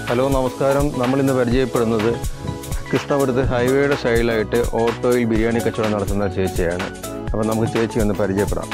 Hello നമസ്കാരം നമ്മളിന്ന് പരിചയപ്പെടുന്നത് കൃഷ്ണപുരത്ത് ഹൈവേയുടെ സൈഡിലായിട്ട് ഓട്ടോയിൽ ബിരിയാണി കച്ചവടം നടത്തുന്ന ചേച്ചിയാണ് അപ്പോൾ നമുക്ക് ചേച്ചി ഒന്ന് പരിചയപ്പെടാം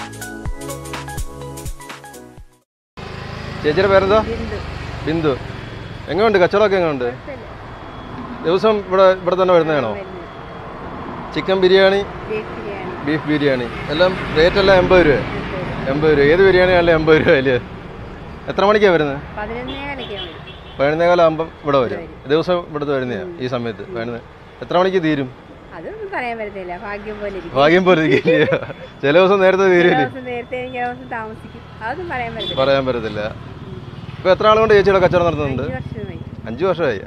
ചേച്ചിയുടെ പേരെന്താ ബിന്ദു എങ്ങനെയുണ്ട് കച്ചവടമൊക്കെ എങ്ങനെയുണ്ട് ദിവസം ഇവിടെ ഇവിടെ തന്നെ വരുന്നതാണോ ചിക്കൻ ബിരിയാണി ബീഫ് ബിരിയാണി എല്ലാം റേറ്റ് എല്ലാം എൺപത് രൂപ എൺപത് രൂപ ഏത് ബിരിയാണിയാണല്ലോ എൺപത് രൂപ അല്ലേ എത്ര മണിക്കാണ് വരുന്നത് പതിനൊന്നേകാലം ആകുമ്പം ഇവിടെ വരും ദിവസം ഇവിടുത്തെ വരുന്നതാണ് ഈ സമയത്ത് പതിനൊന്ന് എത്ര മണിക്ക് തീരും അതൊന്നും പറയാൻ പറ്റത്തില്ല ഭാഗ്യം പോലെ ഇരിക്കും ഭാഗ്യം പോലെ ഇരിക്കില്ല ചില ദിവസം നേരത്തെ ചില തീരില്ല ദിവസം നേരത്തെ ചില ദിവസം താമസിക്കും അതൊന്നും പറയാൻ പറ്റത്തില്ല പറയാൻ പറ്റത്തില്ല ഇപ്പൊ എത്ര ആളും കൊണ്ട് ചേച്ചിയുടെ കച്ചവടം നടത്തുന്നുണ്ട് അഞ്ച് വർഷമായി അഞ്ചു വർഷമായി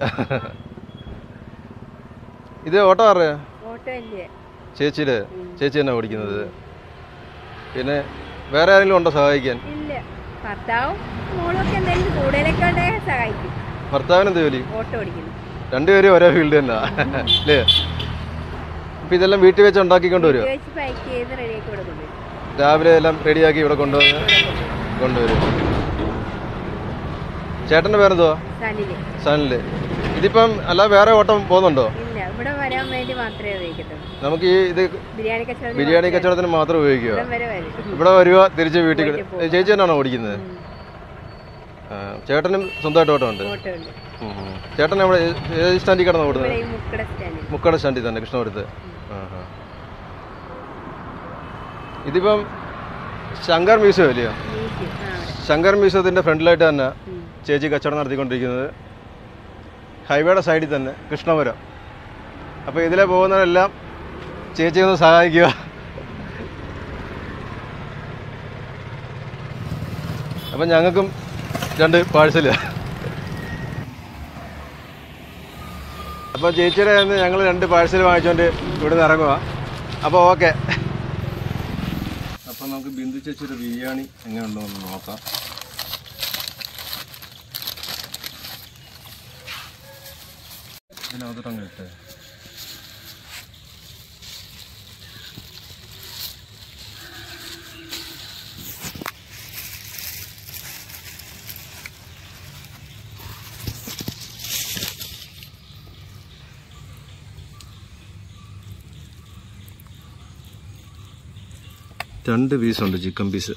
ഇത് ഓട്ടോ ആരുടെയാ ഓട്ടോ ഇല്ലേ ചേച്ചിയുടെ ചേച്ചി തന്നെ ഓടിക്കുന്നത് പിന്നെ വേറെ ആരെങ്കിലും ഉണ്ടോ സഹായിക്കാൻ ഇല്ല ഭർത്താവും മോളും ഒക്കെ എന്തെങ്കിലും കൂടുതലൊക്കെ ഉണ്ടെങ്കിൽ സഹായിക്കും ഭർത്താവിന് എന്ത് ജോലി ഓട്ടോ ഓടിക്കുന്നു രണ്ടുപേരും ഒരേ ഫീൽഡ് തന്നെ അല്ലേ അപ്പൊ ഇതെല്ലാം വീട്ടിൽ വെച്ച് ഉണ്ടാക്കിക്കൊണ്ട് വരുമോ വെച്ച് പാക്ക് ചെയ്ത് റെഡിയാക്കി കൊടുക്കുന്നു രാവിലെ എല്ലാം റെഡിയാക്കി ഇവിടെ കൊണ്ടുവന്ന് കൊണ്ടുവരും ചേട്ടൻ്റെ പേരെന്തുവാ സനില് സനില് ഇതിപ്പം അല്ല വേറെ ഓട്ടം പോകുന്നുണ്ടോ ഇല്ല ഇവിടെ വരാൻ വേണ്ടി മാത്രമേ ഉപയോഗിക്കത്തുള്ളൂ നമുക്ക് ഈ ഇത് ബിരിയാണി കച്ചവടം ബിരിയാണി കച്ചവടത്തിന് മാത്രം ഉപയോഗിക്കുക ഇവിടം വരെ വരും ഇവിടെ വരിക തിരിച്ച് വീട്ടിൽ വീട്ടിൽ പോകും. ചേച്ചി തന്നെയാണോ ഓടിക്കുന്നത് ഉം. ആ, ചേട്ടനും സ്വന്തമായിട്ട് ഓട്ടം ഉണ്ട് ഓട്ടോ ഉണ്ട് ഉം, ഉം. ചേട്ടൻ എവിടെ ഏത് സ്റ്റാൻഡിൽ കിടന്ന് ഓടുന്നത് ഇവിടെ ഈ മുക്കട സ്റ്റാൻഡിൽ മുക്കട സ്റ്റാൻഡിൽ തന്നെ കൃഷ്ണപുരത്ത് ആ ആ ഇതിപ്പം ശങ്കർ മ്യൂസിയം അല്ലയോ മ്യൂസിയം ആ അവിടെ ശങ്കർ മ്യൂസിയത്തിൻ്റെ ഫ്രണ്ടിലായിട്ട് തന്നെ ഉം. ചേച്ചി കച്ചവടം നടത്തിക്കൊണ്ടിരിക്കുന്നത് ഹൈവേയുടെ സൈഡിൽ തന്നെ കൃഷ്ണപുരം അപ്പോൾ ഇതിലെ പോകുന്നവരെല്ലാം ചേച്ചി ഒന്ന് സഹായിക്കുക അപ്പം ഞങ്ങൾക്കും രണ്ട് പാഴ്സൽ അപ്പോൾ ചേച്ചിയുടെ കയ്യിൽ നിന്ന് ഞങ്ങൾ രണ്ട് പാഴ്സൽ വാങ്ങിച്ചുകൊണ്ട് ഇവിടെ നിന്ന് ഇറങ്ങുക അപ്പോൾ ഓക്കെ അപ്പോൾ നമുക്ക് ബിന്ദു ചേച്ചിയുടെ ബിരിയാണി എങ്ങനെയുണ്ടോ എന്ന് നോക്കാം ഇതിനകത്തോട്ടങ്ങ് ഇട്ടേ രണ്ട് പീസുണ്ട് ചിക്കൻ പീസ്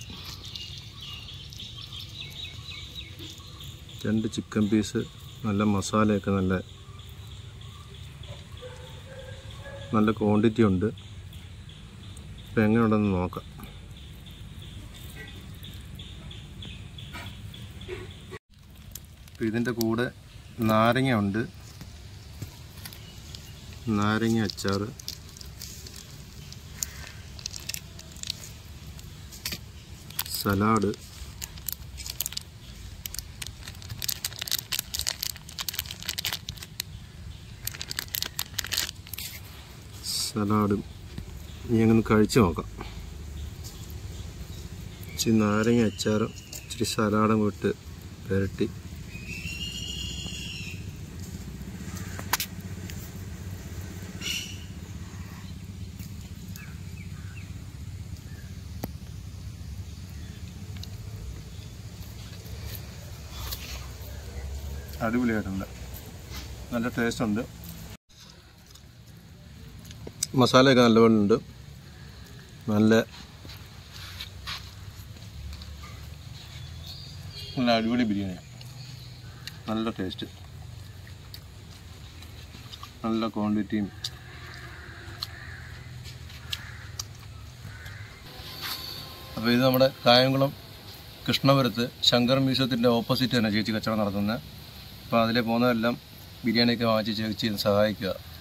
രണ്ട് ചിക്കൻ പീസ് നല്ല മസാലയൊക്കെ നല്ല നല്ല ക്വാണ്ടിറ്റി ഉണ്ട് ഇപ്പം എങ്ങനെയുണ്ടെന്ന് നോക്കാം ഇപ്പം ഇതിൻ്റെ കൂടെ നാരങ്ങ ഉണ്ട് നാരങ്ങ അച്ചാർ സലാഡ് സലാഡും ഇനി അങ്ങനെ കഴിച്ചു നോക്കാം ഇച്ചിരി നാരങ്ങ അച്ചാറും ഇച്ചിരി സലാഡും വിട്ട് പുരട്ടി അടിപൊളിയായിട്ടുണ്ട് നല്ല ടേസ്റ്റ് ഉണ്ട് മസാലയൊക്കെ നല്ലപോലെ ഉണ്ട് നല്ല നല്ല അടിപൊളി ബിരിയാണിയാണ് നല്ല ടേസ്റ്റ് നല്ല ക്വാണ്ടിറ്റിയും അപ്പോൾ ഇത് നമ്മുടെ കായംകുളം കൃഷ്ണപുരത്ത് ശങ്കർ മ്യൂസിയത്തിൻ്റെ ഓപ്പോസിറ്റ് തന്നെ ചേച്ചി കച്ചവടം നടത്തുന്നത് അപ്പോൾ അതിലെ പോകുന്നതെല്ലാം ബിരിയാണിയൊക്കെ വാങ്ങിച്ച് ചേച്ചി സഹായിക്കുക